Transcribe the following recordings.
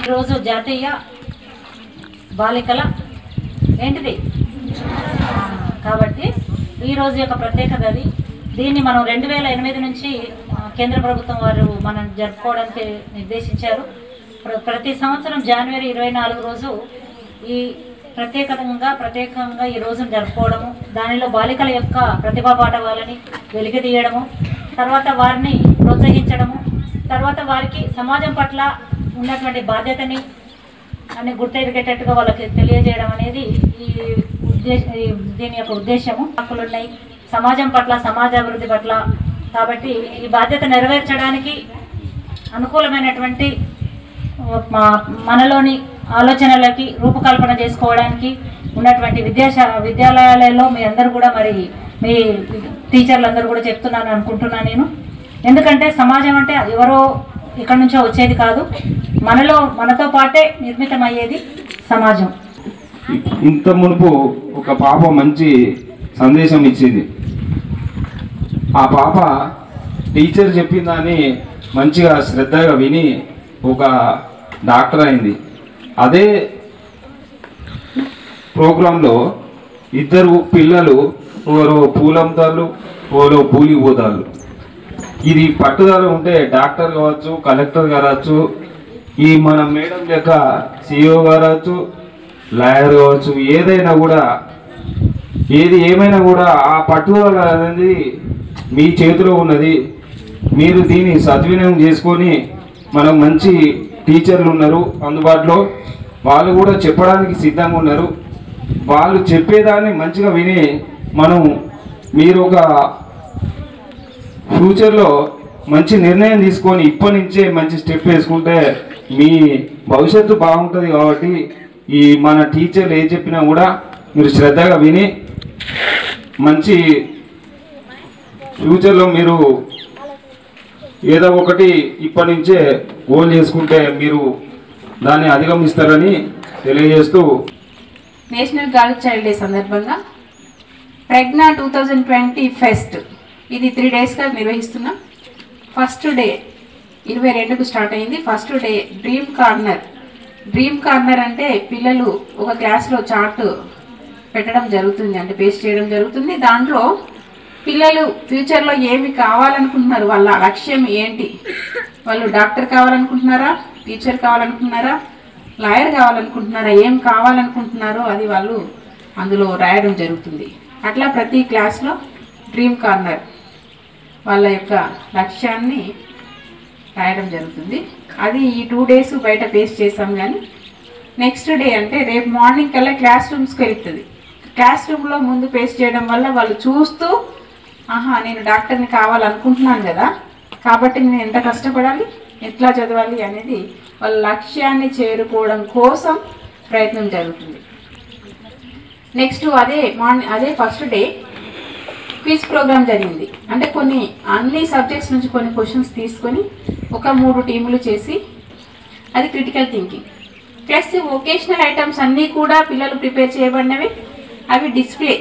ఈరోజు జాతీయ బాలికల ఏంటిది కాబట్టి ఈ రోజు యొక్క ప్రత్యేకత అది దీన్ని మనం రెండు వేల ఎనిమిది నుంచి ఆ, కేంద్ర ప్రభుత్వం వారు మనం జరుపుకోవడానికి నిర్దేశించారు ప్ర- ప్రతి సంవత్సరం జనవరి ఇరవై నాలుగు రోజు ఈ ప్రత్యేకంగా ప్రత్యేకంగా ఈ రోజును జరుపుకోవడము దానిలో బాలికల యొక్క ప్రతిభా పాఠవాలని వెలికి తీయడము తర్వాత వారిని ప్రోత్సహించడము తర్వాత వారికి సమాజం పట్ల ఉన్నటువంటి బాధ్యతని అని గుర్తెరిగేటట్టుగా వాళ్ళకి తెలియజేయడం అనేది ఈ ఉద్దేశ ఈ దీని యొక్క ఉద్దేశము హక్కులు ఉన్నాయి సమాజం పట్ల సమాజ అభివృద్ధి పట్ల కాబట్టి ఈ బాధ్యత నెరవేర్చడానికి అనుకూలమైనటువంటి మా- మనలోని ఆలోచనలకి రూపకల్పన చేసుకోవడానికి ఉన్నటువంటి విద్యాశ విద్యాలయాలలో మీ అందరూ కూడా మరి మీ టీచర్లు అందరూ కూడా చెప్తున్నాను అనుకుంటున్నాను నేను ఎందుకంటే సమాజం అంటే ఎవరో ఇక్కడ నుంచో వచ్చేది కాదు మనలో మనతో పాటే నిర్మితమయ్యేది సమాజం ఇంత మునుపు ఒక పాప మంచి సందేశం ఇచ్చింది ఆ పాప టీచర్ చెప్పిందని మంచిగా శ్రద్ధగా విని ఒక డాక్టర్ అయింది అదే ప్రోగ్రాంలో ఇద్దరు పిల్లలు ఒకరు పూలంతాళ్ళు ఒకరు పూలి పోతాళ్ళు ఇది పట్టుదల ఉంటే డాక్టర్ కావచ్చు కలెక్టర్ కావచ్చు ఈ మన మేడం లెక్క సిఇఓ కావచ్చు లాయర్ కావచ్చు ఏదైనా కూడా ఏది ఏమైనా కూడా ఆ పట్టుదల అనేది మీ చేతిలో ఉన్నది మీరు దీన్ని సద్వినియోగం చేసుకొని మనకు మంచి టీచర్లు ఉన్నారు అందుబాటులో వాళ్ళు కూడా చెప్పడానికి సిద్ధంగా ఉన్నారు వాళ్ళు చెప్పేదాన్ని మంచిగా విని మనం మీరు ఒక ఫ్యూచర్లో మంచి నిర్ణయం తీసుకొని ఇప్పటి నుంచే మంచి స్టెప్ వేసుకుంటే మీ భవిష్యత్తు బాగుంటుంది కాబట్టి ఈ మన టీచర్లు ఏం చెప్పినా కూడా మీరు శ్రద్ధగా విని మంచి ఫ్యూచర్లో మీరు ఏదో ఒకటి ఇప్పటి నుంచే గోల్ చేసుకుంటే మీరు దాన్ని అధిగమిస్తారని తెలియజేస్తూ నేషనల్ గర్ల్ చైల్డ్ డే సందర్భంగా Pragna two thousand twenty fest ఇది త్రీ డేస్గా నిర్వహిస్తున్నాం ఫస్ట్ డే ఇరవై రెండుకు స్టార్ట్ అయింది first day dream corner dream corner అంటే పిల్లలు ఒక క్లాస్లో చార్ట్ పెట్టడం జరుగుతుంది అంటే పేస్ట్ చేయడం జరుగుతుంది దాంట్లో పిల్లలు ఫ్యూచర్లో ఏమి కావాలనుకుంటున్నారు వాళ్ళ లక్ష్యం ఏంటి వాళ్ళు డాక్టర్ కావాలనుకుంటున్నారా టీచర్ కావాలనుకుంటున్నారా లాయర్ కావాలనుకుంటున్నారా ఏం కావాలనుకుంటున్నారో అది వాళ్ళు అందులో రాయడం జరుగుతుంది అట్లా ప్రతి క్లాస్లో డ్రీమ్ కార్నర్ వాళ్ళ యొక్క లక్ష్యాన్ని రాయడం జరుగుతుంది అది ఈ టూ డేస్ బయట పేస్ట్ చేసాం కానీ నెక్స్ట్ డే అంటే రేపు మార్నింగ్ కల్లా క్లాస్ రూమ్స్కి వెళ్తుంది క్లాస్ రూమ్లో ముందు పేస్ట్ చేయడం వల్ల వాళ్ళు చూస్తూ ఆహా నేను డాక్టర్ని కావాలనుకుంటున్నాను కదా కాబట్టి నేను ఎంత కష్టపడాలి ఎట్లా చదవాలి అనేది వాళ్ళ లక్ష్యాన్ని చేరుకోవడం కోసం ప్రయత్నం జరుగుతుంది నెక్స్ట్ అదే మార్నింగ్ అదే ఫస్ట్ డే క్విజ్ ప్రోగ్రామ్ జరిగింది అంటే కొన్ని అన్ని సబ్జెక్ట్స్ నుంచి కొన్ని క్వశ్చన్స్ తీసుకొని ఒక మూడు టీములు చేసి అది critical thinking plus vocational items అన్నీ కూడా పిల్లలు ప్రిపేర్ చేయబడినవి అవి డిస్ప్లే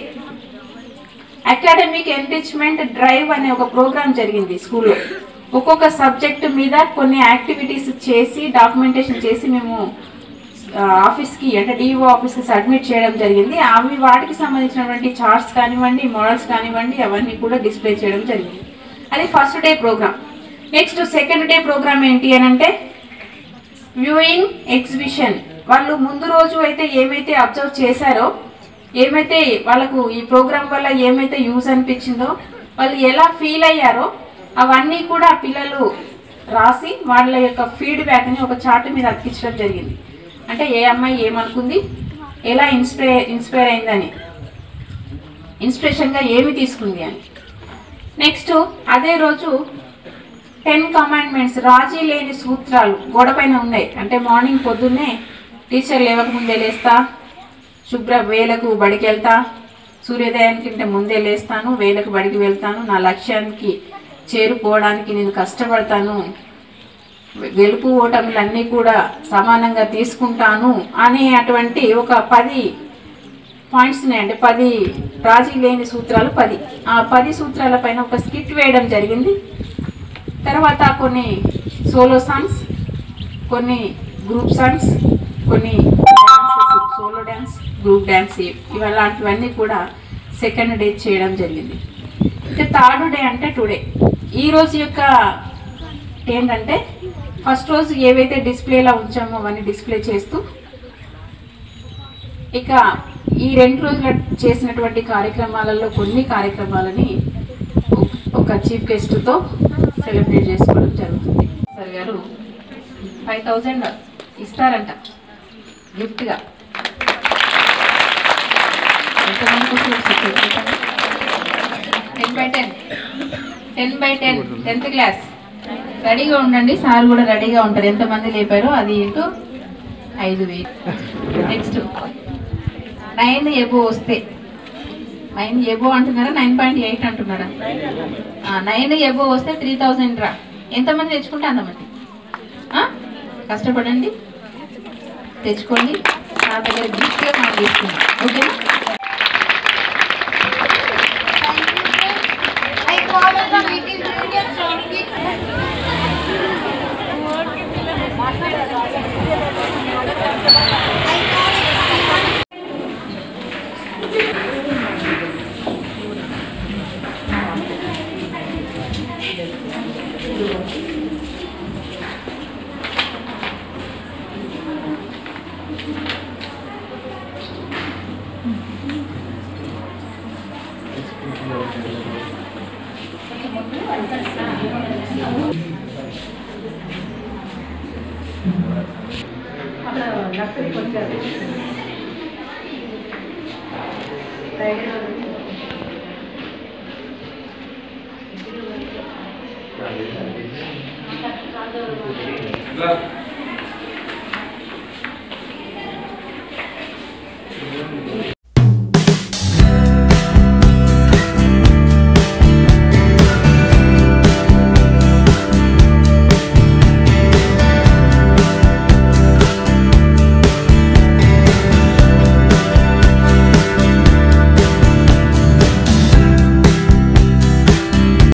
అకాడమిక్ ఎన్రిచ్మెంట్ డ్రైవ్ అనే ఒక ప్రోగ్రామ్ జరిగింది స్కూల్లో ఒక్కొక్క సబ్జెక్ట్ మీద కొన్ని యాక్టివిటీస్ చేసి డాక్యుమెంటేషన్ చేసి మేము ఆ, ఆఫీస్కి అంటే డిఓ ఆఫీస్కి సబ్మిట్ చేయడం జరిగింది అవి వాటికి సంబంధించినటువంటి చార్ట్స్ కానివ్వండి మోడల్స్ కానివ్వండి అవన్నీ కూడా డిస్ప్లే చేయడం జరిగింది అది first day programme next second day programme ఏంటి అని అంటే వ్యూయింగ్ ఎగ్జిబిషన్ వాళ్ళు ముందు రోజు అయితే ఏమైతే అబ్జర్వ్ చేశారో ఏమైతే వాళ్ళకు ఈ ప్రోగ్రామ్ వల్ల ఏమైతే యూజ్ అనిపించిందో వాళ్ళు ఎలా ఫీల్ అయ్యారో అవన్నీ కూడా పిల్లలు రాసి వాళ్ళ యొక్క ఫీడ్బ్యాక్ని ఒక చార్ట్ మీద అతికించడం జరిగింది అంటే ఏ అమ్మాయి ఏమనుకుంది ఎలా ఇన్స్పైర్ ఇన్స్పైర్ అయిందని ఇన్స్పిరేషన్గా ఏమి తీసుకుంది అని నెక్స్ట్ అదే రోజు టెన్ కమాండ్మెంట్స్ రాజీ లేని సూత్రాలు గోడ పైన ఉన్నాయి అంటే మార్నింగ్ పొద్దున్నే టీచర్ లేవక ముందే లేస్తా శుభ్ర వేలకు బడికి వెళ్తా సూర్యోదయానికంటే ముందే లేస్తాను వేలకు బడికి వెళ్తాను నా లక్ష్యానికి చేరుకోవడానికి నేను కష్టపడతాను గెలుపు ఓటములన్నీ కూడా సమానంగా తీసుకుంటాను అనే అటువంటి ఒక పది పాయింట్స్ అంటే పది రాజీ లేని సూత్రాలు పది ఆ పది సూత్రాల పైన ఒక స్కిట్ వేయడం జరిగింది తర్వాత కొన్ని సోలో సాంగ్స్ కొన్ని గ్రూప్ సాంగ్స్ కొన్ని dances solo dance group dance ఇలాంటివన్నీ కూడా సెకండ్ డే చేయడం జరిగింది ఇక థర్డ్ డే అంటే టుడే ఈ రోజు యొక్క ఏంటంటే ఫస్ట్ రోజు ఏవైతే డిస్ప్లేలో ఉంచామో అవన్నీ డిస్ప్లే చేస్తూ ఇక ఈ రెండు రోజుల చేసినటువంటి కార్యక్రమాలలో కొన్ని కార్యక్రమాలని ఒక- ఒక చీఫ్ గెస్ట్తో సెలబ్రేట్ చేసుకోవడం జరుగుతుంది సార్ గారు ఫైవ్ థౌజండ్ ఇస్తారంట గిఫ్ట్గా ఎంతమందికి వస్తుంది ఒకసారి చెప్పండి. Ten by ten ten by ten tenth class రెడీగా ఉండండి సార్ కూడా రెడీగా ఉంటారు ఎంతమంది లేపారో అది ఇంటూ ఐదు వేలు నెక్స్ట్ నైన్ ఎబో వస్తే నైన్ ఎబో అంటున్నారా నైన్ పాయింట్ ఎయిట్ అంటున్నారా నైన్ ఎబో వస్తే త్రీ థౌజండ్ రా ఎంతమంది తెచ్చుకుంటే అంతమంది ఆ? కష్టపడండి తెచ్చుకోండి నా దగ్గర గిఫ్ట్గా మనం తీసుకుందాం ఓకేనా I call on the meeting junior Sonicki. ఇట్లా